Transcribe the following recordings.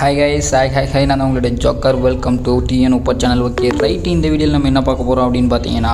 hi guys hi hi hi நான் தான் உங்களுடைய joker welcome to TN upper channel okay right இந்த வீடியோவில் நம்ம என்ன பார்க்க போகிறோம் அப்படின்னு பார்த்தீங்கன்னா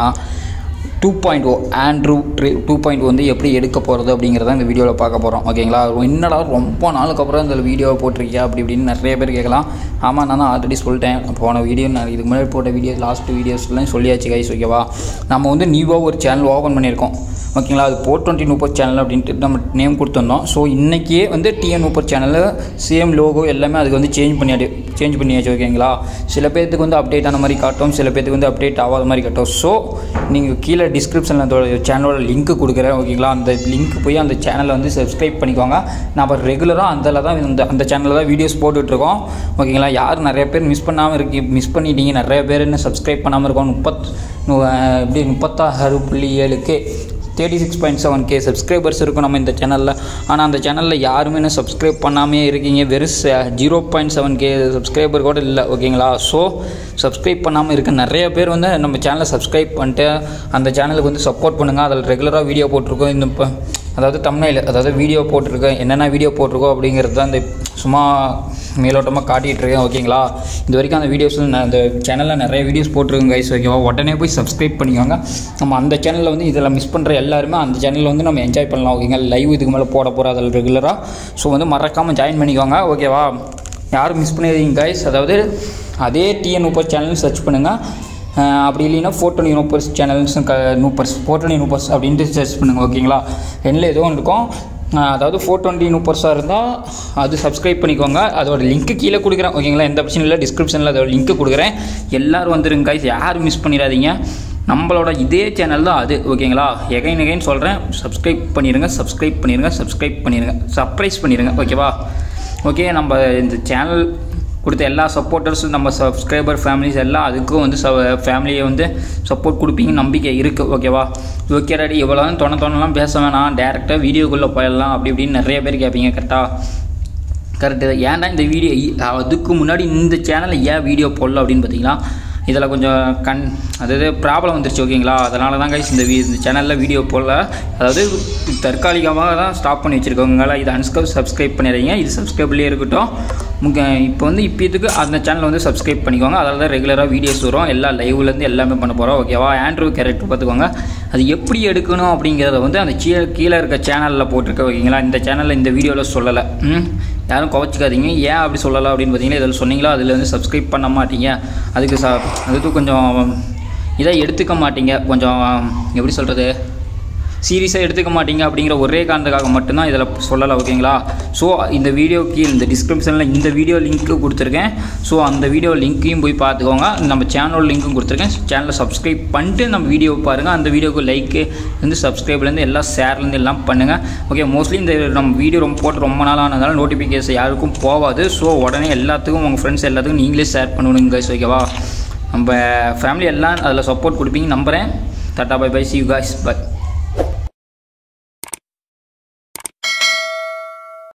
two point o Andrew tree two point வந்து எப்படி எடுக்க போகிறது அப்படிங்கிறத இந்த வீடியோவில் பார்க்க போகிறோம் ஓகேங்களா என்னடா ரொம்ப நாளுக்கு அப்புறம் இந்த வீடியோவை போட்டிருக்கியா அப்படி இப்படின்னு நிறைய பேர் கேட்கலாம் ஆமாம் நான் தான் ஆல்ரெடி சொல்லிட்டேன் போன வீடியோ நான் இதுக்கு முன்னாடி போட்ட வீடியோ லாஸ்ட் வீடியோஸ்லாம் சொல்லியாச்சு கைஸ் ஓகேவா நம்ம வந்து நியூவாக ஒரு சேனல் ஓப்பன் பண்ணியிருக்கோம் ஓகேங்களா அது போர் டுவெண்ட்டி நூப்பர் சேனல் அப்படின்ட்டு நம்ம நேம் கொடுத்துருந்தோம் ஸோ இன்றைக்கே வந்து டிஎன் நூப்பர் சேனலில் சேம் லோகோ எல்லாமே அதுக்கு வந்து சேஞ்ச் பண்ணியாடி சேஞ்ச் பண்ணியாச்சு ஓகேங்களா சில பேர்த்துக்கு வந்து அப்டேட் ஆன மாதிரி காட்டும் சில பேர்த்துக்கு வந்து அப்டேட் ஆகாத மாதிரி காட்டும் ஸோ நீங்கள் கீழே டிஸ்கிரிப்ஷனில் அந்த சேனலோட லிங்க் கொடுக்குறேன் ஓகேங்களா அந்த லிங்க் போய் அந்த சேனலை வந்து சப்ஸ்கிரைப் பண்ணிக்கோங்க நம்ம ரெகுலராக அதில் தான் இந்த அந்த சேனலில் தான் வீடியோஸ் போட்டுட்ருக்கோம் ஓகேங்களா யார் நிறைய பேர் மிஸ் பண்ணாமல் இருக்கு மிஸ் பண்ணிட்டீங்க நிறைய பேர் இன்னும் சப்ஸ்கிரைப் பண்ணாமல் இருக்கோம் முப்பத் நு- எப்படி முப்பத்தாறு புள்ளி ஏழுக்கு thirty six point seven K subscribers இருக்கும் நம்ம இந்த சேனலில் ஆனால் அந்த சேனலில் யாருமே இன்னும் சப்ஸ்கிரைப் பண்ணாமே இருக்கீங்க வெறும் zero point seven K subscriber கூட இல்லை ஓகேங்களா ஸோ சப்ஸ்கிரைப் பண்ணாமல் இருக்க நிறைய பேர் வந்து நம்ம சேனலை சப்ஸ்கிரைப் பண்ணிட்டு அந்த சேனலுக்கு வந்து சப்போர்ட் பண்ணுங்கள் அதில் ரெகுலராக வீடியோ போட்டிருக்கோம் இந்த இப்போ அதாவது தமிழில் அதாவது வீடியோ போட்டிருக்கேன் என்னென்ன வீடியோ போட்டிருக்கோம் அப்படிங்கிறது தான் இந்த சும்மா மேலோட்டமாக காட்டிகிட்டு இருக்கேன் ஓகேங்களா இது வரைக்கும் அந்த வீடியோஸ் நான் அந்த சேனலில் நிறைய வீடியோஸ் போட்டிருக்கேன் கைஸ் ஓகேவா உடனே போய் சப்ஸ்கிரைப் பண்ணிக்கோங்க நம்ம அந்த சேனலில் வந்து இதில் மிஸ் பண்ணுற எல்லாருமே அந்த சேனலில் வந்து நம்ம என்ஜாய் பண்ணலாம் ஓகேங்களா லைவ் இதுக்கு மேலே போட போகிறோம் அதில் ரெகுலராக ஸோ வந்து மறக்காமல் ஜாயின் பண்ணிக்கோங்க ஓகேவா யாரும் மிஸ் பண்ணிடுறீங்க கைஸ் அதாவது அதே டிஎன் நூப்பர் சேனல் சர்ச் பண்ணுங்கள் அஹ் அப்படி இல்லைன்னா ஃபோர் டுவெண்ட்டி நூப்பர்ஸ் சேனல்ஸ் க நூப்பர்ஸ் ஃபோர் டுவெண்ட்டி நூப்பர்ஸ் அப்படின்ட்டு சர்ச் பண்ணுங்கள் ஓகேங்களா ரெண்டில் ஏதோ ஒன்று இருக்கும் அஹ் அதாவது ஃபோர் டுவெண்ட்டி நூப்பர்ஸாக இருந்தால் அது சப்ஸ்கிரைப் பண்ணிக்கோங்க அதோட லிங்க்கு கீழே கொடுக்குறேன் ஓகேங்களா எந்த பிரச்சனையும் இல்லை டிஸ்கிரிப்ஷனில் அதோட லிங்க்கு கொடுக்குறேன் எல்லோரும் வந்துருங்க guys யாரும் மிஸ் பண்ணிடாதீங்க நம்மளோட இதே சேனல் தான் அது ஓகேங்களா எகைன் எகைன் சொல்கிறேன் சப்ஸ்கிரைப் பண்ணிடுங்க சப்ஸ்கிரைப் பண்ணிடுங்க சப்ஸ்கிரைப் பண்ணிடுங்க சர்ப்ரைஸ் பண்ணிடுங்க ஓகேவா ஓகே நம்ம இந்த சேனல் கொடுத்த எல்லா சப்போர்ட்டர்ஸும் நம்ம சப்ஸ்கிரைபர் ஃபேமிலிஸ் எல்லாம் அதுக்கும் வந்து ச ஃபேமிலியை வந்து சப்போர்ட் கொடுப்பீங்க நம்பிக்கை இருக்குது ஓகேவா ஓகே டாடி இவ்வளோ தொண தொணலாம் பேச வேணாம் டேரெக்டாக வீடியோக்குள்ளே போயிடலாம் அப்படி இப்படின்னு நிறைய பேர் கேட்பீங்க கரெக்டாக கரெக்டு ஏன்டா இந்த வீடியோ அதுக்கு முன்னாடி இந்த சேனலில் ஏன் வீடியோ போடல அப்படின்னு பார்த்தீங்கன்னா இதில் கொஞ்சம் கண் அதாவது ப்ராப்ளம் வந்துருச்சு ஓகேங்களா அதனால தான் கைஸ் இந்த வீ இந்த சேனலில் வீடியோ போடல அதாவது தற்காலிகமாக தான் ஸ்டாப் பண்ணி வச்சுருக்கோங்களா இது அன்ஸ்கப் சப்ஸ்கிரைப் பண்ணிடுறீங்க இது சப்ஸ்கிரைப்லேயே இருக்கட்டும் முக்கிய இப்போ வந்து இப்போதுக்கு அந்த சேனலை வந்து சப்ஸ்கிரைப் பண்ணிக்கோங்க அதில் தான் ரெகுலராக வீடியோஸ் வரும் எல்லா லைவ்லேருந்து எல்லாமே பண்ண போகிறோம் ஓகேவா ஆண்ட்ரூ கேரக்டர் பார்த்துக்கோங்க அது எப்படி எடுக்கணும் அப்படிங்கிறத வந்து அந்த கீழே கீழே இருக்க சேனலில் போட்டிருக்க ஓகேங்களா இந்த சேனலில் இந்த வீடியோவில் சொல்லலை ம் யாரும் குவச்சிக்காதீங்க ஏன் அப்படி சொல்லலாம் அப்படின்னு பார்த்தீங்கன்னா இதில் சொன்னீங்களா அதில் வந்து சப்ஸ்கிரைப் பண்ண மாட்டீங்க அதுக்கு ச அதுக்கு கொஞ்சம் இதை எடுத்துக்க மாட்டீங்க கொஞ்சம் எப்படி சொல்கிறது சீரியஸாக எடுத்துக்க மாட்டீங்க அப்படிங்கிற ஒரே காரணத்துக்காக மட்டும்தான் இதில் சொல்லலை ஓகேங்களா ஸோ இந்த வீடியோ கீழ் இந்த டிஸ்கிரிப்ஷனில் இந்த வீடியோ லிங்க்கு கொடுத்துருக்கேன் ஸோ அந்த வீடியோ லிங்க்கையும் போய் பார்த்துக்கோங்க நம்ம சேனல் லிங்க்கும் கொடுத்துருக்கேன் சேனலை சப்ஸ்கிரைப் பண்ணிட்டு நம்ம வீடியோ பாருங்கள் அந்த வீடியோக்கு லைக்கு வந்து சப்ஸ்கிரைப்லேருந்து எல்லாம் ஷேர்லேருந்து எல்லாம் பண்ணுங்கள் ஓகே மோஸ்ட்லி இந்த நம்ம வீடியோ ரொம்ப போட்டு ரொம்ப நாள் ஆனதால நோட்டிஃபிகேஷன் யாருக்கும் போகாது ஸோ உடனே எல்லாத்துக்கும் உங்கள் ஃப்ரெண்ட்ஸ் எல்லாத்துக்கும் நீங்களே ஷேர் பண்ணணுங்க guys ஓகேவா நம்ம ஃபேமிலி எல்லாம் அதில் சப்போர்ட் கொடுப்பீங்க நம்புகிறேன் tata bye bye see you guys by